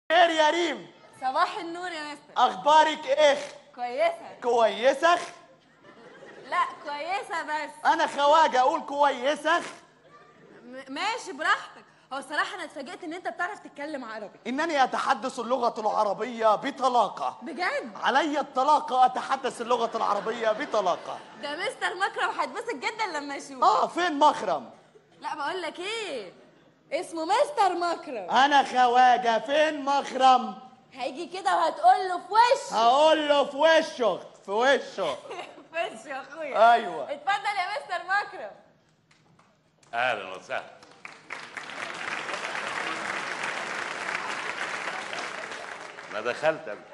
خير يا ريم صباح النور يا مستر اخبارك ايه كويسة كويسه لا كويسة بس انا خواجه اقول كويسه م- ماشي براحتك هو الصراحة أنا اتفاجئت إن أنت بتعرف تتكلم عربي انني اتحدث اللغه العربيه بطلاقه بجد علي الطلاقه اتحدث اللغه العربيه بطلاقه ده مستر مكرم هيتبسط جدا لما يشوف اه فين مخرم لا بقول لك إيه اسمه مستر مكرم انا خواجه فين مخرم هيجي كده وهتقول له في وشه هقول له في وشه في وشه في وشه يا أخويا أيوة. اتفضل يا مستر مكرم اهلا وسهلا انا دخلت أنا.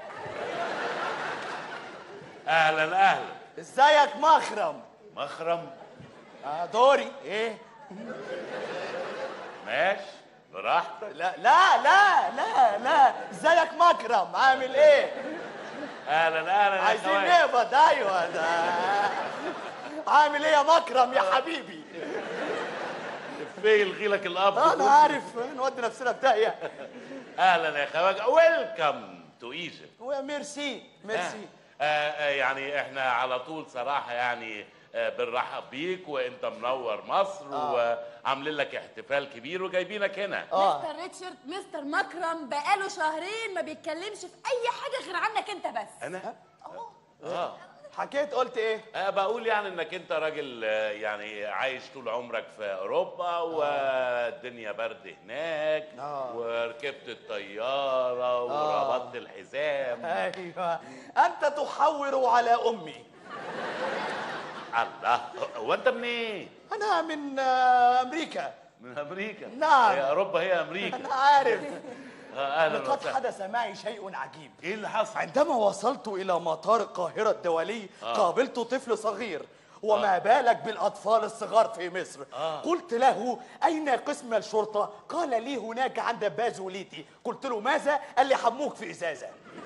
اهلا اهلا ازيك مخرم مخرم آه دوري ايه ماشي براحتك لا لا لا لا لا ازيك مكرم عامل ايه اهلا اهلا يا عايزين خواجة. نقبض ايوه ده عامل ايه يا مكرم يا حبيبي في يلغي لك الاب انا عارف نودي نفسنا في داهيه اهلا يا خواجه ويلكم تو ايجيبت وميرسي ميرسي يعني احنا على طول صراحه يعني آه، بنرحب بيك وانت منور مصر وعاملين لك احتفال كبير وجايبينك هنا اه مستر ريتشارد مستر مكرم بقاله شهرين ما بيتكلمش في أي حاجة غير عنك أنت بس انا أهو. اه حكيت قلت ايه أه بقول يعني انك انت راجل آه، يعني عايش طول عمرك في اوروبا والدنيا برد هناك آه. وركبت الطياره وربطت الحزام ايوه انت تحور على امي الله هو انت منين؟ انا من آه، امريكا من امريكا نعم. هي اوروبا هي امريكا انا عارف آه، اهلا لقد وسهلا حدث معي شيء عجيب ايه اللي حصل؟ عندما وصلت إلى مطار القاهرة الدولي قابلت طفل صغير وما بالك بالأطفال الصغار في مصر قلت له أين قسم الشرطة قال لي هناك عند بازوليتي قلت له ماذا قال لي حموك في إزازة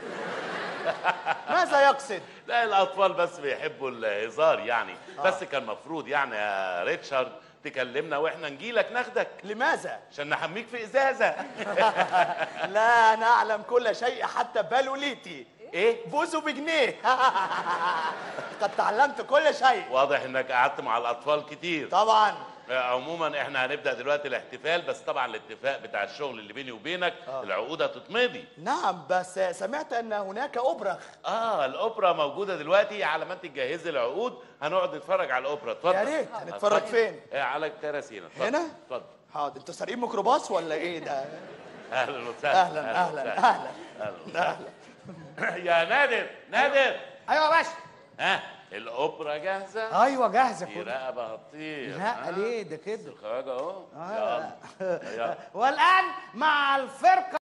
ماذا يقصد لا الاطفال بس بيحبوا الهزار يعني بس كان مفروض يعني يا ريتشارد تكلمنا واحنا نجيلك ناخدك لماذا عشان نحميك في ازازه لا أنا أعلم كل شيء حتى بالوليتي ايه بوزو بجنيه قد تعلمت كل شيء واضح انك قعدت مع الاطفال كتير طبعا آه، عموما احنا هنبدا دلوقتي الاحتفال بس طبعا الاتفاق بتاع الشغل اللي بيني وبينك العقود هتتمضي نعم بس سمعت أن هناك أبرخ اه الاوبرا موجوده دلوقتي على ما انت تجهزي العقود هنقعد نتفرج على الاوبرا اتفضل يا ريت، هنتفرج اتفضل. فين؟ آه على الكراسينا اتفضل. هنا؟ اتفضل حاضر انتوا سارقين ميكروباص ولا ايه ده؟ اهلا وسهلا اهلا اهلا اهلا اهلا يا نادر نادر ايوه يا باشا ها الاوبرا جاهزه ايوه جاهزه في كل رقبه هتطير لا ها؟ ليه ده كده الخواجه اهو آه. يلا يلا والان مع الفرقه